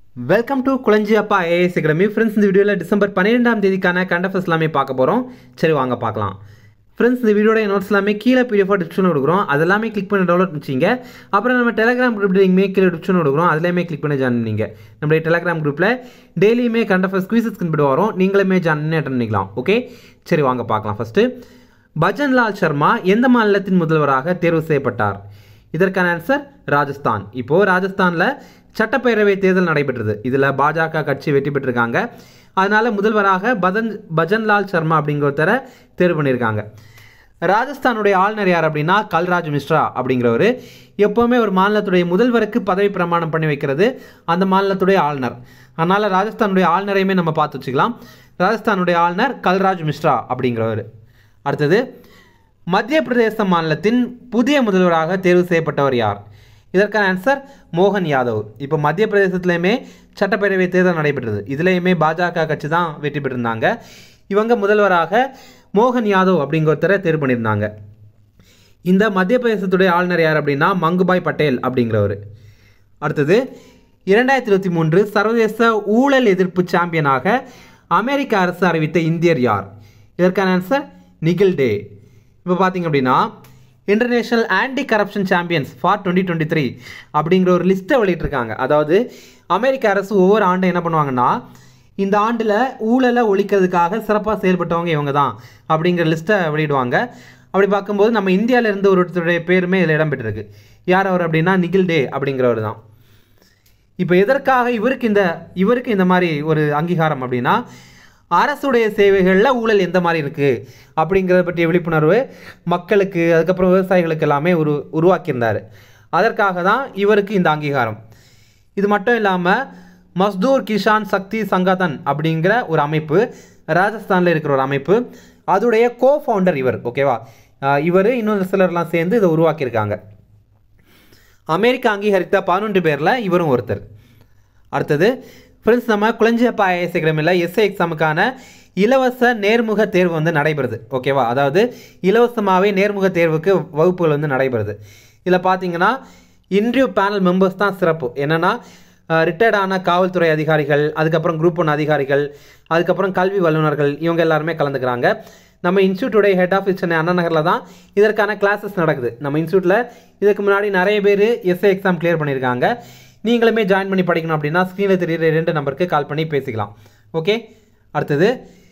welcome to Kulanjiyappa AS academy friends இந்த வீடியோவில் December பன்னிரெண்டாம் தேதிக்கான கண்டஃபஸ் எல்லாமே பார்க்க போகிறோம் சரி வாங்க பார்க்கலாம் ஃப்ரெண்ட்ஸ் இந்த வீடியோட நோட்ஸ் எல்லாமே கீழே பிடிஎஃப் டிஸ்கிரிப்ஷன் கொடுக்குறோம் அதெல்லாமே கிளிக் பண்ணி டவுன்லோட் பண்ணிச்சிங்க அப்புறம் நம்ம டெலிகிராம் குரூப் லிங்க்மே கீழே டிஸ்கிரிப்ஷன் கொடுக்குறோம் அதுலேயுமே கிளிக் பண்ணி ஜாயின் பண்ணிங்க நம்மளுடைய டெலிகிராம் குரூப்பில் டெய்லியுமே கண்டஃபஸ் குவிசஸ் கண்டுபிடி வரும் நீங்களுமே ஜாயின் பண்ணி அட்டன் பண்ணிக்கலாம் ஓகே சரி வாங்க பார்க்கலாம் ஃபஸ்ட்டு பஜன்லால் சர்மா எந்த மாநிலத்தின் முதல்வராக தேர்வு செய்யப்பட்டார் இதற்கான ஆன்சர் ராஜஸ்தான் இப்போ ராஜஸ்தானில் சட்டப்பேரவை தேர்தல் நடைபெற்றது இதில் பாஜக கட்சி வெற்றி பெற்றிருக்காங்க அதனால முதல்வராக பதன் பஜன்லால் சர்மா அப்படிங்கிற ஒருத்தரை தேர்வு பண்ணியிருக்காங்க ராஜஸ்தானுடைய ஆளுநர் யார் அப்படின்னா கல்ராஜ் மிஸ்ரா அப்படிங்கிறவர் எப்போவுமே ஒரு மாநிலத்துடைய முதல்வருக்கு பதவி பிரமாணம் பண்ணி வைக்கிறது அந்த மாநிலத்துடைய ஆளுநர் அதனால் ராஜஸ்தானுடைய ஆளுநரையுமே நம்ம பார்த்து வச்சுக்கலாம் ராஜஸ்தானுடைய ஆளுநர் கல்ராஜ் மிஸ்ரா அப்படிங்கிறவர் அடுத்தது மத்திய பிரதேச மாநிலத்தின் புதிய முதல்வராக தேர்வு செய்யப்பட்டவர் யார் இதற்கான ஆன்சர் மோகன் யாதவ் இப்போ மத்திய பிரதேசத்துலையுமே சட்டப்பேரவை தேர்தல் நடைபெற்றது இதுலேயுமே பாஜக கட்சி தான் வெற்றி பெற்றிருந்தாங்க இவங்க முதல்வராக மோகன் யாதவ் அப்படிங்கிற ஒருத்தரை தேர்வு பண்ணியிருந்தாங்க இந்த மத்திய பிரதேசத்துடைய ஆளுநர் யார் அப்படின்னா மங்குபாய் பட்டேல் அப்படிங்கிறவர் அடுத்தது இரண்டாயிரத்தி இருபத்தி மூன்று சர்வதேச ஊழல் எதிர்ப்பு சாம்பியனாக அமெரிக்க அரசு அறிவித்த இந்தியர் யார் இதற்கான ஆன்சர் நிகில் டே இப்போ பார்த்தீங்க அப்படின்னா international anti corruption champions for twenty twenty three அப்படிங்கிற ஒரு லிஸ்ட்டை வெளியிட்டிருக்காங்க அதாவது அமெரிக்க அரசு ஒவ்வொரு ஆண்டும் என்ன பண்ணுவாங்கன்னா இந்த ஆண்டில் ஊழலை ஒழிக்கிறதுக்காக சிறப்பாக செயல்பட்டவங்க இவங்க தான் அப்படிங்கிற லிஸ்ட்டை வெளியிடுவாங்க அப்படி பார்க்கும்போது நம்ம இந்தியாவில இருந்து ஒருத்தருடைய பேருமே இதில் இடம்பெற்றிருக்கு யார் அவர் அப்படின்னா நிகில் டே அப்படிங்கிறவர் தான் இப்போ எதற்காக இவருக்கு இந்த இவருக்கு இந்த மாதிரி ஒரு அங்கீகாரம் அப்படின்னா அரசுடைய சேவைகளில் ஊழல் எந்த மாதிரி இருக்குது அப்படிங்கிறத பற்றிய விழிப்புணர்வு மக்களுக்கு அதுக்கப்புறம் விவசாயிகளுக்கு எல்லாமே உரு உருவாக்கியிருந்தார் அதற்காக தான் இவருக்கு இந்த அங்கீகாரம் இது மட்டும் இல்லாமல் மஸ்தூர் கிஷான் சக்தி சங்கதன் அப்படிங்கிற ஒரு அமைப்பு ராஜஸ்தானில் இருக்கிற ஒரு அமைப்பு அதோடைய கோ ஃபவுண்டர் இவர் ஓகேவா இவர் இன்னும் சிலர்லாம் சேர்ந்து இதை உருவாக்கியிருக்காங்க அமெரிக்கா அங்கீகரித்த பதினொன்று பேரில் இவரும் ஒருத்தர் அடுத்தது ஃப்ரெண்ட்ஸ் நம்ம குளஞ்சியப்பா ஐஎஸ் அகாடமியில் எஸ்ஐ எக்ஸாமுக்கான இலவச நேர்முக தேர்வு வந்து நடைபெறுது ஓகேவா அதாவது இலவசமாகவே நேர்முக தேர்வுக்கு வகுப்புகள் வந்து நடைபெறுது இதில் பார்த்தீங்கன்னா இன்டர்வியூ பேனல் மெம்பர்ஸ் தான் சிறப்பு என்னென்னா ரிட்டையர்டான காவல்துறை அதிகாரிகள் அதுக்கப்புறம் குரூப் ஒன் அதிகாரிகள் அதுக்கப்புறம் கல்வி வல்லுநர்கள் இவங்க எல்லாருமே கலந்துக்கிறாங்க நம்ம இன்ஸ்டியூட்டோடைய ஹெட் ஆஃபீஸ் சென்னை அண்ணா நகரில் தான் இதற்கான கிளாஸஸ் நடக்குது நம்ம இன்ஸ்டியூட்டில் இதுக்கு முன்னாடி நிறைய பேர் எஸ்ஐ எக்ஸாம் கிளியர் பண்ணியிருக்காங்க நீங்களுமே ஜாயின் பண்ணி படிக்கணும் அப்படின்னா ஸ்க்ரீனில் தெரியுற ரெண்டு நம்பருக்கு கால் பண்ணி பேசிக்கலாம் ஓகே அடுத்தது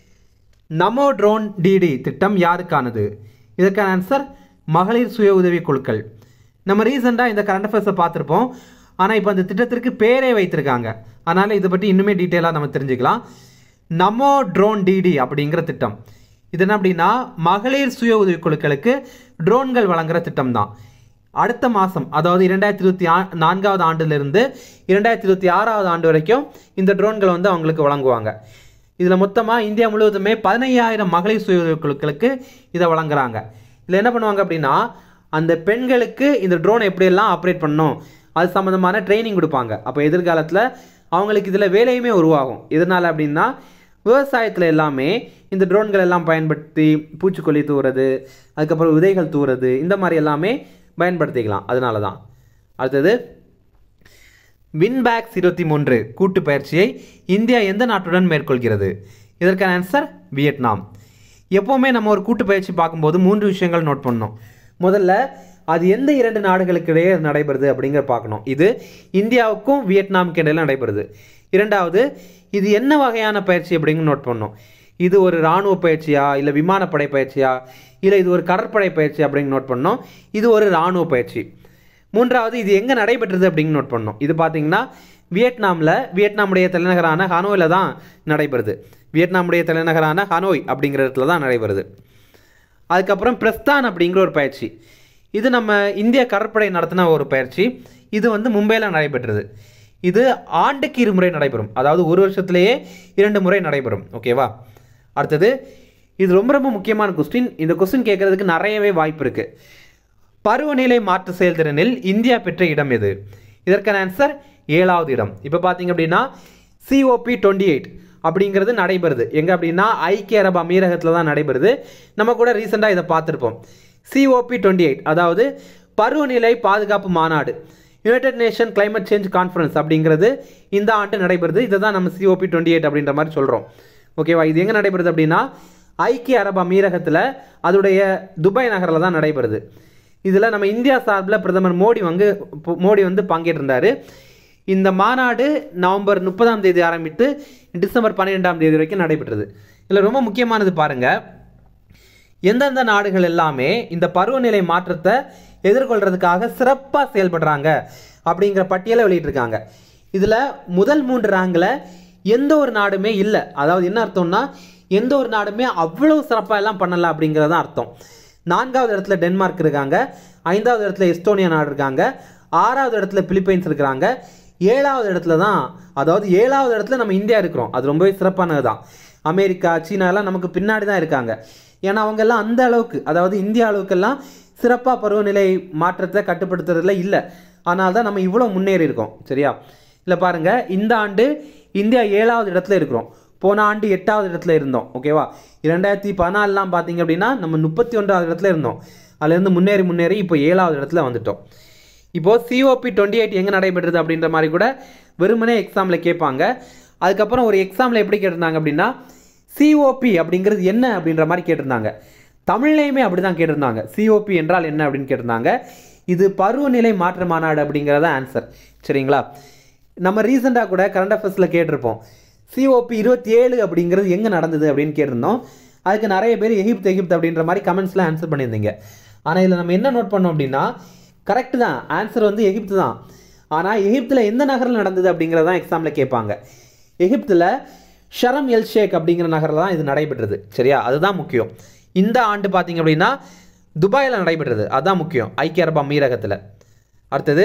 நமோ ட்ரோன் டிடி திட்டம் யாருக்கானது இதற்கான ஆன்சர் மகளிர் சுய உதவி குழுக்கள் நம்ம ரீசெண்டாக இந்த கரண்ட் அஃபேர்ஸை பார்த்துருப்போம் ஆனால் இப்போ அந்த திட்டத்திற்கு பேரே வைத்திருக்காங்க அதனால் இதை பற்றி இன்னுமே டீட்டெயிலாக நம்ம தெரிஞ்சுக்கலாம் நமோ ட்ரோன் டிடி அப்படிங்கிற திட்டம் இது என்ன அப்படின்னா மகளிர் சுய உதவி குழுக்களுக்கு ட்ரோன்கள் வழங்குகிற திட்டம் தான் அடுத்த மாதம் அதாவது இரண்டாயிரத்தி இருபத்தி ஆ நான்காவது ஆண்டிலிருந்து இரண்டாயிரத்தி இருபத்தி ஆறாவது ஆண்டு வரைக்கும் இந்த ட்ரோன்கள் வந்து அவங்களுக்கு வழங்குவாங்க இதில் மொத்தமாக இந்தியா முழுவதுமே பதினையாயிரம் மகளிர் சுய உதவி குழுக்களுக்கு இதை வழங்குறாங்க இதில் என்ன பண்ணுவாங்க அப்படின்னா அந்த பெண்களுக்கு இந்த ட்ரோனை எப்படியெல்லாம் ஆப்ரேட் பண்ணணும் அது சம்மந்தமான ட்ரைனிங் கொடுப்பாங்க அப்போ எதிர்காலத்தில் அவங்களுக்கு இதில் வேலையுமே உருவாகும் எதனால் அப்படின்னா விவசாயத்தில் எல்லாமே இந்த ட்ரோன்கள் எல்லாம் பயன்படுத்தி பூச்சிக்கொல்லி தூவுறது அதுக்கப்புறம் விதைகள் தூவுறது இந்த மாதிரி எல்லாமே பயன்படுத்திக்கலாம் அதனால தான் அடுத்தது வின்பேக்ஸ் இருபத்தி மூன்று கூட்டு பயிற்சியை இந்தியா எந்த நாட்டுடன் மேற்கொள்கிறது இதற்கான ஆன்சர் வியட்நாம் எப்போவுமே நம்ம ஒரு கூட்டு பயிற்சி பார்க்கும்போது மூன்று விஷயங்கள் நோட் பண்ணோம் முதல்ல அது எந்த இரண்டு நாடுகளுக்கு இடையே நடைபெறுது அப்படிங்கிற பார்க்கணும் இது இந்தியாவுக்கும் வியட்நாமுக்கு இடையில நடைபெறுது இரண்டாவது இது என்ன வகையான பயிற்சி அப்படிங்க நோட் பண்ணோம் இது ஒரு இராணுவ பயிற்சியா இல்லை விமானப்படை பயிற்சியா இல்லை இது ஒரு கடற்படை பயிற்சி அப்படிங்க நோட் பண்ணோம் இது ஒரு இராணுவ பயிற்சி மூன்றாவது இது எங்கே நடைபெற்றது அப்படிங்க நோட் பண்ணோம் இது பார்த்தீங்கன்னா வியட்நாமில் வியட்நாமுடைய தலைநகரான ஹனோயில் தான் நடைபெறுது வியட்நாமுடைய தலைநகரான ஹனோய் அப்படிங்கிற இடத்துல தான் நடைபெறுது அதுக்கப்புறம் பிரஸ்தான் அப்படிங்கிற ஒரு பயிற்சி இது நம்ம இந்திய கடற்படை நடத்தின ஒரு பயிற்சி இது வந்து மும்பையில் நடைபெற்றது இது ஆண்டுக்கு இருமுறை நடைபெறும் அதாவது ஒரு வருஷத்துலேயே இரண்டு முறை நடைபெறும் ஓகேவா அடுத்தது இது ரொம்ப ரொம்ப முக்கியமான கொஸ்டின் இந்த கொஸ்டின் கேட்கறதுக்கு நிறையவே வாய்ப்பு இருக்குது பருவநிலை மாற்று செயல்திறனில் இந்தியா பெற்ற இடம் எது இதற்கான ஆன்சர் ஏழாவது இடம் இப்போ பார்த்தீங்க அப்படின்னா சிஓபி டுவெண்ட்டி எயிட் அப்படிங்கிறது நடைபெறுது எங்கே அப்படின்னா ஐக்கிய அரபு அமீரகத்தில் தான் நடைபெறுது நம்ம கூட ரீசெண்டாக இதை பார்த்துருப்போம் சிஓபி டுவெண்ட்டி எயிட் அதாவது பருவநிலை பாதுகாப்பு மாநாடு United Nation climate change conference அப்படிங்கிறது இந்த ஆண்டு நடைபெறுது இதை தான் நம்ம சிஓபி டுவெண்ட்டி எயிட் அப்படின்ற மாதிரி சொல்கிறோம் ஓகேவா இது எங்கே நடைபெறுது அப்படின்னா ஐக்கிய அரபு அமீரகத்தில் அதோடைய துபாய் நகரில் தான் நடைபெறுது இதில் நம்ம இந்தியா சார்பில் பிரதமர் மோடி வந்து மோடி வந்து பங்கேற்றிருந்தார் இந்த மாநாடு நவம்பர் முப்பதாம் தேதி ஆரம்பித்து டிசம்பர் பன்னிரெண்டாம் தேதி வரைக்கும் நடைபெற்றது இதில் ரொம்ப முக்கியமானது பாருங்கள் எந்தெந்த நாடுகள் எல்லாமே இந்த பருவநிலை மாற்றத்தை எதிர்கொள்றதுக்காக சிறப்பாக செயல்படுறாங்க அப்படிங்கிற பட்டியலை வெளியிட்டிருக்காங்க இதில் முதல் மூன்று ரேங்கில் எந்த ஒரு நாடுமே இல்லை அதாவது என்ன அர்த்தம்னா எந்த ஒரு நாடுமே அவ்வளோ சிறப்பாக எல்லாம் பண்ணல அப்படிங்கிறது தான் அர்த்தம் நான்காவது இடத்துல டென்மார்க் இருக்காங்க ஐந்தாவது இடத்துல எஸ்டோனியா நாடு இருக்காங்க ஆறாவது இடத்துல பிலிப்பைன்ஸ் இருக்கிறாங்க ஏழாவது இடத்துல தான் அதாவது ஏழாவது இடத்துல நம்ம இந்தியா இருக்கிறோம் அது ரொம்பவே சிறப்பானது தான் அமெரிக்கா சீனா எல்லாம் நமக்கு பின்னாடி தான் இருக்காங்க ஏன்னா அவங்க எல்லாம் அந்த அளவுக்கு அதாவது இந்தியா அளவுக்கெல்லாம் சிறப்பாக பருவநிலை மாற்றத்தை கட்டுப்படுத்துறதுல இல்லை ஆனால் தான் நம்ம இவ்வளோ முன்னேறி இருக்கோம் சரியா இல்லை பாருங்க இந்த ஆண்டு இந்தியா ஏழாவது இடத்துல இருக்கிறோம் போன ஆண்டு எட்டாவது இடத்துல இருந்தோம் ஓகேவா இரண்டாயிரத்தி பதினாலாம் பார்த்தீங்க அப்படின்னா நம்ம முப்பத்தி ஒன்றாவது இடத்துல இருந்தோம் அதுலேருந்து முன்னேறி முன்னேறி இப்போ ஏழாவது இடத்துல வந்துட்டோம் இப்போது சிஓபி டுவெண்ட்டி எயிட் எங்கே நடைபெறுது அப்படின்ற மாதிரி கூட வெறுமனே எக்ஸாமில் கேட்பாங்க அதுக்கப்புறம் ஒரு எக்ஸாமில் எப்படி கேட்டிருந்தாங்க அப்படின்னா சிஓபி அப்படிங்கிறது என்ன அப்படின்ற மாதிரி கேட்டிருந்தாங்க தமிழ்லையுமே அப்படி தான் கேட்டிருந்தாங்க சிஓபி என்றால் என்ன அப்படின்னு கேட்டிருந்தாங்க இது பருவநிலை மாற்ற மாநாடு அப்படிங்கிறத ஆன்சர் சரிங்களா நம்ம ரீசெண்டாக கூட கரண்ட் அஃபேர்ஸில் கேட்டிருப்போம் சிஓபி இருபத்தி ஏழு அப்படிங்கிறது எங்கே நடந்தது அப்படின்னு கேட்டிருந்தோம் அதுக்கு நிறைய பேர் எகிப்து எகிப்து அப்படின்ற மாதிரி கமெண்ட்ஸில் ஆன்சர் பண்ணியிருந்தீங்க ஆனால் இதில் நம்ம என்ன நோட் பண்ணோம் அப்படின்னா கரெக்டு தான் ஆன்சர் வந்து எகிப்து தான் ஆனால் எகிப்தில் எந்த நகரில் நடந்தது அப்படிங்கிறது தான் எக்ஸாமில் கேட்பாங்க எகிப்தில் ஷரம் எல் ஷேக் அப்படிங்கிற நகரில் தான் இது நடைபெற்றது சரியா அதுதான் முக்கியம் இந்த ஆண்டு பார்த்தீங்க அப்படின்னா துபாயில் நடைபெற்றது அதுதான் முக்கியம் ஐக்கிய அரபு அமீரகத்தில் அடுத்தது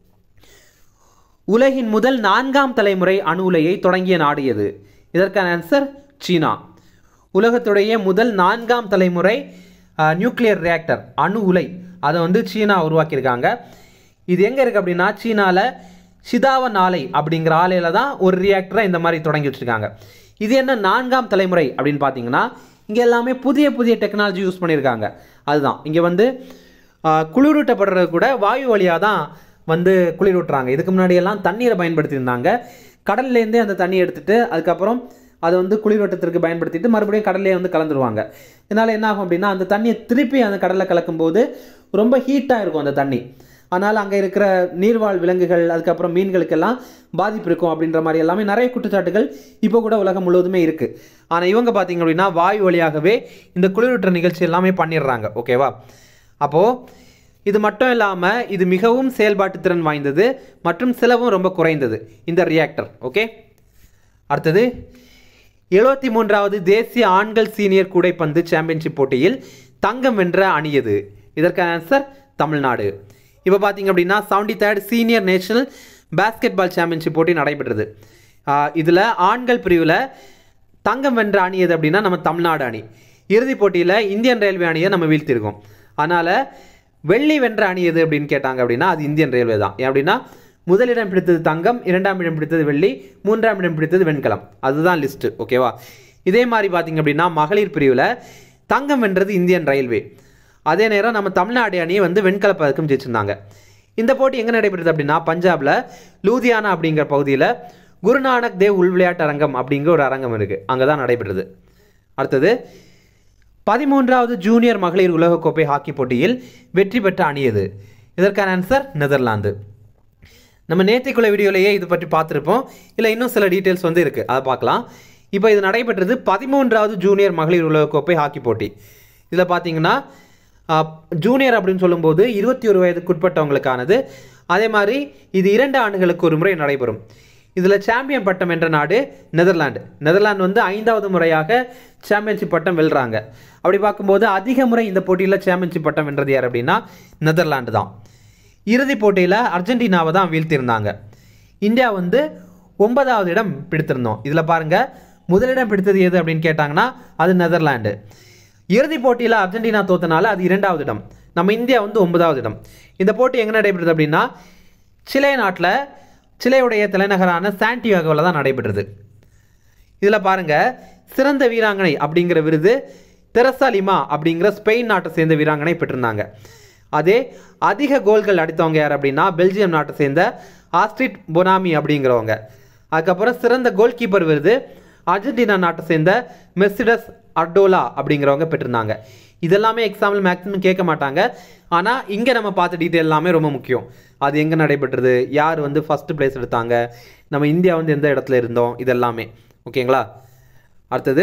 உலகின் முதல் நான்காம் தலைமுறை அணு உலையை தொடங்கிய நாடு எது இதற்கான ஆன்சர் சீனா உலகத்துடைய முதல் நான்காம் தலைமுறை நியூக்ளியர் ரியாக்டர் அணு உலை அதை வந்து சீனா உருவாக்கியிருக்காங்க இது எங்கே இருக்குது அப்படின்னா சீனாவில் சிதாவன் ஆலை அப்படிங்கிற ஆலையில் தான் ஒரு ரியாக்டரை இந்த மாதிரி தொடங்கி வச்சுருக்காங்க இது என்ன நான்காம் தலைமுறை அப்படின்னு பார்த்தீங்கன்னா இங்கே எல்லாமே புதிய புதிய டெக்னாலஜி யூஸ் பண்ணியிருக்காங்க அதுதான் இங்கே வந்து ஆஹ், குளிரூட்டப்படுறது கூட வாயு வழியாக தான் வந்து குளிரூட்டுறாங்க இதுக்கு முன்னாடி எல்லாம் தண்ணீரை பயன்படுத்தியிருந்தாங்க கடல்லேருந்தே அந்த தண்ணி எடுத்துட்டு அதுக்கப்புறம் அதை வந்து குளிரோட்டத்திற்கு பயன்படுத்திட்டு மறுபடியும் கடல்லே வந்து கலந்துருவாங்க இதனால் என்ன ஆகும் அப்படின்னா அந்த தண்ணியை திருப்பி அந்த கடலில் கலக்கும்போது ரொம்ப ஹீட்டாக இருக்கும் அந்த தண்ணி அதனால் அங்கே இருக்கிற நீர்வாழ் விலங்குகள் அதுக்கப்புறம் மீன்களுக்கெல்லாம் பாதிப்பு இருக்கும் அப்படின்ற மாதிரி எல்லாமே நிறைய குற்றச்சாட்டுகள் இப்போ கூட உலகம் முழுவதுமே இருக்குது ஆனால் இவங்க பார்த்தீங்க அப்படின்னா வாயு வழியாகவே இந்த குளிரூட்ட நிகழ்ச்சி எல்லாமே பண்ணிடுறாங்க ஓகேவா அப்போது இது மட்டும் இல்லாமல் இது மிகவும் செயல்பாட்டு திறன் வாய்ந்தது மற்றும் செலவும் ரொம்ப குறைந்தது இந்த ரியாக்டர் ஓகே அடுத்தது எழுபத்தி மூன்றாவது தேசிய ஆண்கள் சீனியர் கூடைப்பந்து சாம்பியன்ஷிப் போட்டியில் தங்கம் வென்ற அணி எது இதற்கான ஆன்சர் தமிழ்நாடு இப்போ பார்த்தீங்க அப்படின்னா seventy third senior national basketball championship போட்டி நடைபெற்றது இதில் ஆண்கள் பிரிவில் தங்கம் வென்ற அணி எது அப்படின்னா நம்ம தமிழ்நாடு அணி இறுதிப் போட்டியில் இந்தியன் ரயில்வே அணியை நம்ம வீழ்த்தியிருக்கோம் அதனால் வெள்ளி வென்ற அணி எது அப்படின்னு கேட்டாங்க அப்படின்னா அது இந்தியன் ரயில்வே தான் ஏன் அப்படின்னா முதலிடம் பிடித்தது தங்கம் இரண்டாம் இடம் பிடித்தது வெள்ளி மூன்றாம் இடம் பிடித்தது வெண்கலம் அதுதான் லிஸ்ட்டு ஓகேவா இதே மாதிரி பார்த்தீங்க அப்படின்னா மகளிர் பிரிவில் தங்கம் வென்றது இந்தியன் ரயில்வே அதே நேரம் நம்ம தமிழ்நாடு அணியை வந்து வெண்கல பதக்கம் ஜெயிச்சிருந்தாங்க இந்த போட்டி எங்கே நடைபெறுது அப்படின்னா பஞ்சாப்ல லூதியானா அப்படிங்கிற பகுதியில் குருநானக் தேவ் உள் விளையாட்டு அரங்கம் அப்படிங்கிற ஒரு அரங்கம் இருக்குது அங்கே தான் நடைபெறுது அடுத்தது பதிமூன்றாவது ஜூனியர் மகளிர் உலகக்கோப்பை ஹாக்கி போட்டியில் வெற்றி பெற்ற அணி எது இதற்கான ஆன்சர் நெதர்லாந்து நம்ம நேற்றுக்குள்ள வீடியோலேயே இது பற்றி பார்த்துருப்போம் இல்லை இன்னும் சில டீட்டெயில்ஸ் வந்து இருக்குது அதை பார்க்கலாம் இப்போ இது நடைபெற்றது பதிமூன்றாவது ஜூனியர் மகளிர் உலகக்கோப்பை ஹாக்கி போட்டி இதில் பார்த்தீங்கன்னா ஜூனியர் அப்படின்னு சொல்லும்போது இருபத்தி ஒரு வயதுக்குட்பட்டவங்களுக்கானது அதே மாதிரி இது இரண்டு ஆண்டுகளுக்கு ஒரு முறை நடைபெறும் இதில் சாம்பியன் பட்டம் என்ற நாடு நெதர்லாந்து நெதர்லாந்து வந்து ஐந்தாவது முறையாக சாம்பியன்ஷிப் பட்டம் வெல்றாங்க அப்படி பார்க்கும்போது அதிக முறை இந்த போட்டியில் சாம்பியன்ஷிப் பட்டம் வென்றது யார் அப்படின்னா நெதர்லாந்து தான் இறுதிப் போட்டியில் அர்ஜென்டினாவை தான் வீழ்த்தியிருந்தாங்க இந்தியா வந்து ஒன்பதாவது இடம் பிடித்திருந்தோம் இதில் பாருங்க முதலிடம் பிடித்தது எது அப்படின்னு கேட்டாங்கன்னா அது நெதர்லாண்டு இறுதிப் போட்டியில் அர்ஜென்டினா தோத்தனால அது இரண்டாவது இடம் நம்ம இந்தியா வந்து ஒன்பதாவது இடம் இந்த போட்டி எங்கே நடைபெறுது அப்படின்னா சிலே நாட்டில் சிலையுடைய தலைநகரான சாண்டியாகோவில் தான் நடைபெற்றது இதில் பாருங்க சிறந்த வீராங்கனை அப்படிங்கிற விருது தெரசா லிமா அப்படிங்கிற ஸ்பெயின் நாட்டை சேர்ந்த வீராங்கனை பெற்றிருந்தாங்க அதே அதிக கோல்கள் அடித்தவங்க யார் அப்படின்னா பெல்ஜியம் நாட்டை சேர்ந்த ஆஸ்ட்ரிட் பொனாமி அப்படிங்கிறவங்க அதுக்கப்புறம் சிறந்த கோல் கீப்பர் விருது அர்ஜென்டினா நாட்டை சேர்ந்த மெர்சிடஸ் அர்டோலா அப்படிங்கிறவங்க பெற்றிருந்தாங்க இதெல்லாமே எக்ஸாம்பிள் மேக்ஸிமம் கேட்க மாட்டாங்க ஆனால் இங்கே நம்ம பார்த்த டீட்டெயில் எல்லாமே ரொம்ப முக்கியம் அது எங்கே நடைபெற்றது யார் வந்து ஃபஸ்ட்டு பிளேஸ் எடுத்தாங்க நம்ம இந்தியா வந்து எந்த இடத்துல இருந்தோம் இதெல்லாமே ஓகேங்களா அடுத்தது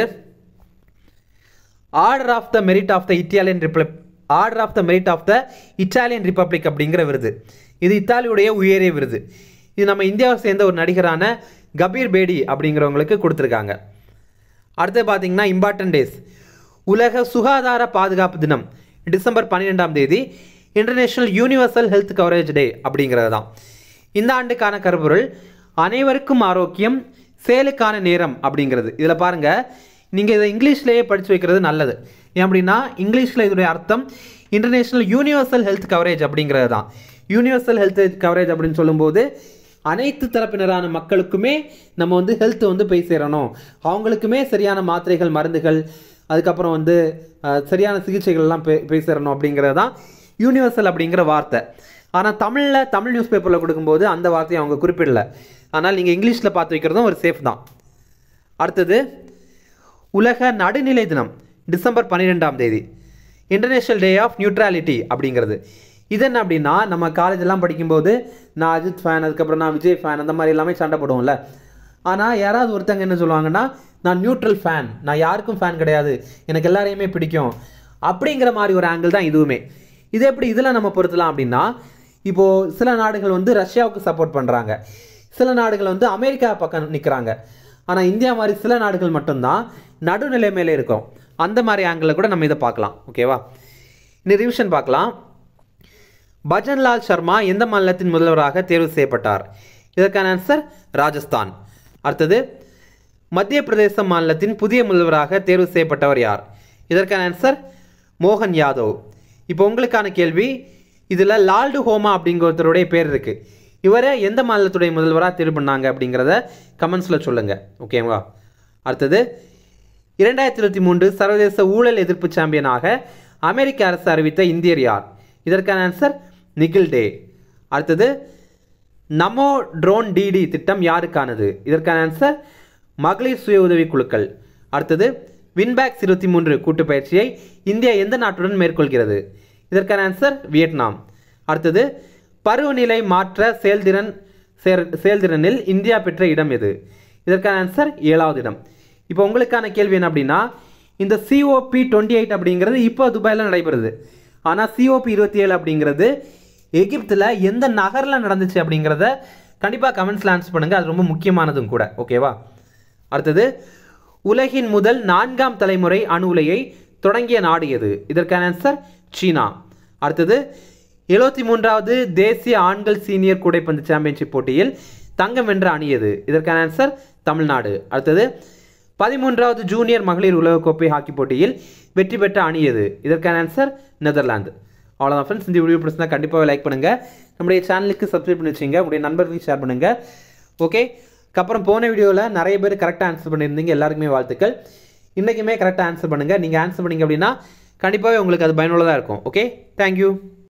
order of the merit of the Italian republic order of the merit of the Italian republic அப்படிங்கிற விருது இது இத்தாலியுடைய உயரிய விருது இது நம்ம இந்தியாவை சேர்ந்த ஒரு நடிகரான கபீர் பேடி அப்படிங்கிறவங்களுக்கு கொடுத்துருக்காங்க அடுத்து பார்த்தீங்கன்னா இம்பார்ட்டன்ட் டேஸ் உலக சுகாதார பாதுகாப்பு தினம் டிசம்பர் பன்னிரெண்டாம் தேதி international universal health coverage day அப்படிங்கிறது தான் இந்த ஆண்டுக்கான கருப்பொருள் அனைவருக்கும் ஆரோக்கியம் செயலுக்கான நேரம் அப்படிங்கிறது இதில் பாருங்கள் நீங்கள் இதை இங்கிலீஷ்லேயே படித்து வைக்கிறது நல்லது ஏன் அப்படின்னா இங்கிலீஷில் இதோடைய அர்த்தம் இன்டர்நேஷனல் யூனிவர்சல் ஹெல்த் கவரேஜ் அப்படிங்கிறது தான் யூனிவர்சல் ஹெல்த் கவரேஜ் அப்படின்னு சொல்லும்போது அனைத்து தரப்பினரான மக்களுக்குமே நம்ம வந்து ஹெல்த் வந்து போய் சேரணும் அவங்களுக்குமே சரியான மாத்திரைகள் மருந்துகள் அதுக்கப்புறம் வந்து அஹ், சரியான சிகிச்சைகள்லாம் போய் போய் சேரணும் அப்படிங்கிறது தான் யூனிவர்சல் அப்படிங்கிற வார்த்தை ஆனால் தமிழில் தமிழ் நியூஸ் பேப்பரில் கொடுக்கும்போது அந்த வார்த்தையை அவங்க குறிப்பிடல ஆனால் நீங்கள் இங்கிலீஷில் பார்த்து வைக்கிறதும் ஒரு சேஃப் தான் அடுத்தது உலக நடுநிலை தினம் டிசம்பர் பன்னிரெண்டாம் தேதி இன்டர்நேஷனல் டே ஆஃப் நியூட்ராலிட்டி அப்படிங்கிறது இது என்ன அப்படின்னா நம்ம காலேஜ் எல்லாம் படிக்கும்போது நான் அஜித் ஃபேன் அதுக்கப்புறம் நான் விஜய் ஃபேன் அந்த மாதிரி எல்லாமே சண்டை போடுவோம்ல ஆனால் யாராவது ஒருத்தங்க என்ன சொல்லுவாங்கன்னா நான் நியூட்ரல் ஃபேன் நான் யாருக்கும் ஃபேன் கிடையாது எனக்கு எல்லாரையுமே பிடிக்கும் அப்படிங்கிற மாதிரி ஒரு ஆங்கிள் தான் இதுவுமே இது எப்படி இதில் நம்ம பொறுத்தலாம் அப்படின்னா இப்போது சில நாடுகள் வந்து ரஷ்யாவுக்கு சப்போர்ட் பண்ணுறாங்க சில நாடுகள் வந்து அமெரிக்கா பக்கம் நிற்கிறாங்க ஆனால் இந்தியா மாதிரி சில நாடுகள் மட்டும்தான் நடுநிலை மேலே இருக்கும் அந்த மாதிரி ஆங்கிளில் கூட நம்ம இதை பார்க்கலாம் ஓகேவா இன்னும் ரிவிஷன் பார்க்கலாம் பஜன்லால் சர்மா எந்த மாநிலத்தின் முதல்வராக தேர்வு செய்யப்பட்டார் இதற்கான ஆன்சர் ராஜஸ்தான் அடுத்தது மத்திய பிரதேச மாநிலத்தின் புதிய முதல்வராக தேர்வு செய்யப்பட்டவர் யார் இதற்கான ஆன்சர் மோகன் யாதவ் இப்போ உங்களுக்கான கேள்வி இதில் லால்டு ஹோமா அப்படிங்கிற ஒருத்தருடைய பேர் இருக்குது இவரை எந்த மாநிலத்துடைய முதல்வராக தேர்வு பண்ணாங்க அப்படிங்கிறத கமெண்ட்ஸில் சொல்லுங்கள் ஓகேவா அடுத்தது இரண்டாயிரத்தி இருபத்தி மூன்று சர்வதேச ஊழல் எதிர்ப்பு சாம்பியனாக அமெரிக்க அரசு அறிவித்த இந்தியர் யார் இதற்கான ஆன்சர் நிகில் டே அடுத்தது நமோ ட்ரோன் டிடி திட்டம் யாருக்கானது இதற்கான ஆன்சர் மகளிர் சுய உதவி குழுக்கள் அடுத்தது வின்பேக்ஸ் இருபத்தி மூன்று கூட்டு பயிற்சியை இந்தியா எந்த நாட்டுடன் மேற்கொள்கிறது இதற்கான ஆன்சர் வியட்நாம் அடுத்தது பருவநிலை மாற்ற செயல்திறன் செயல்- செயல்திறனில் இந்தியா பெற்ற இடம் எது இதற்கான ஆன்சர் ஏழாவது இடம் இப்போ உங்களுக்கான கேள்வி என்ன அப்படின்னா இந்த சிஓபி டுவெண்ட்டி எயிட் அப்படிங்கிறது இப்போ துபாயில் நடைபெறுது ஆனால் சிஓபி இருபத்தி ஏழு அப்படிங்கிறது எகிப்தில் எந்த நகரில் நடந்துச்சு அப்படிங்கிறத கண்டிப்பாக கமெண்ட்ஸில் ஆன்சர் பண்ணுங்கள் அது ரொம்ப முக்கியமானதும் கூட ஓகேவா அடுத்தது உலகின் முதல் நான்காம் தலைமுறை அணு உலையை தொடங்கிய நாடு எது இதற்கான ஆன்சர் சீனா அடுத்தது எழுபத்தி மூன்றாவது தேசிய ஆண்கள் சீனியர் கூடைப்பந்து சாம்பியன்ஷிப் போட்டியில் தங்கம் வென்ற அணி எது இதற்கான ஆன்சர் தமிழ்நாடு அடுத்தது பதிமூன்றாவது ஜூனியர் மகளிர் உலகக்கோப்பை ஹாக்கி போட்டியில் வெற்றி பெற்ற அணி எது இதற்கான ஆன்சர் நெதர்லாந்து அவ்வளோதான் ஃப்ரெண்ட்ஸ் இந்த வீடியோ பிடிச்சிருந்தா கண்டிப்பாக லைக் பண்ணுங்கள் நம்முடைய சேனலுக்கு சப்ஸ்கிரைப் பண்ணி வச்சுங்க உங்களுடைய நண்பர்களுக்கு ஷேர் பண்ணுங்கள் ஓகே அப்புறம் போன வீடியோவில் நிறைய பேர் கரெக்டாக ஆன்சர் பண்ணியிருந்தீங்க எல்லாருக்குமே வாழ்த்துக்கள் இன்றைக்குமே கரெக்டாக ஆன்சர் பண்ணுங்கள் நீங்கள் ஆன்சர் பண்ணீங்க அப்படின்னா கண்டிப்பாகவே உங்களுக்கு அது பயனுள்ளதாக இருக்கும் ஓகே தேங்க்யூ